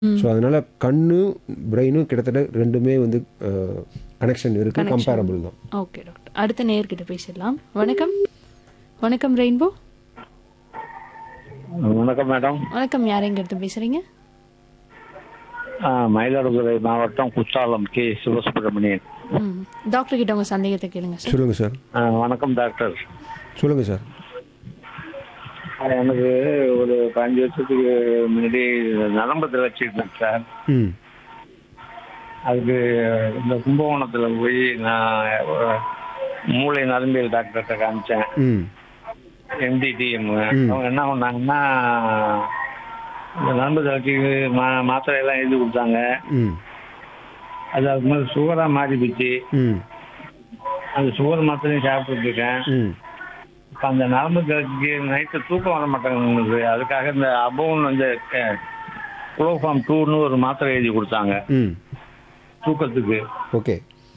So அதனால கண்ணு பிரெயினும் கிட்டத்தட்ட ரெண்டுமே வந்து கனெக்ஷன் இருக்கு Connection. கம்பேரபிள் தான் ஓகே டாக்டர் அடுத்த நேர்கிட்ட பேசிடலாம் வணக்கம் வணக்கம் ரெயின்போ வணக்கம் மேடம் வணக்கம் யாரைங்கிறது பேசுறீங்க ஆ, மயிலாடுதுறை மாவட்டம் குற்றாலம் கே சிவசுப்பிரமணியன் ம் டாக்டர் கிட்ட உங்க சந்தேகத்தை கேளுங்க சார் சொல்லுங்க சார் ஆ, வணக்கம் டாக்டர் சொல்லுங்க சார் ஆ, எனக்கு ஒரு பதினஞ்சு வருஷத்துக்கு முன்னாடி நரம்பு திளச்சிருந்தேன் சார் ம் அதுக்கு இந்த கும்பகோணத்தில் போய் நான் ஒரு மூளை நரம்பியல் டாக்டர்கிட்ட காமிச்சேன் ம் எம்டிடிஎம் ம். அவங்க என்ன பண்ணாங்கன்னா இந்த நரம்பு தளர்ச்சிக்கு மா மாத்திரை எல்லாம் எழுதி கொடுத்தாங்க ம் அது அதுக்கு மேலே சுகராக மாறி போச்சு ம் அந்த சுகர் மாத்திரையும் சாப்பிட்டுட்டு இருக்கேன் ம் இப்ப அந்த நரம்பு தளர்ச்சிக்கு நைட்டு தூக்கம் வர மாட்டேங்குது அதுக்காக இந்த அபோன் வந்து குளோஃபார்ம் டூன்னு ஒரு மாத்திரை எழுதி கொடுத்தாங்க ம் தூக்கத்துக்கு ஓகே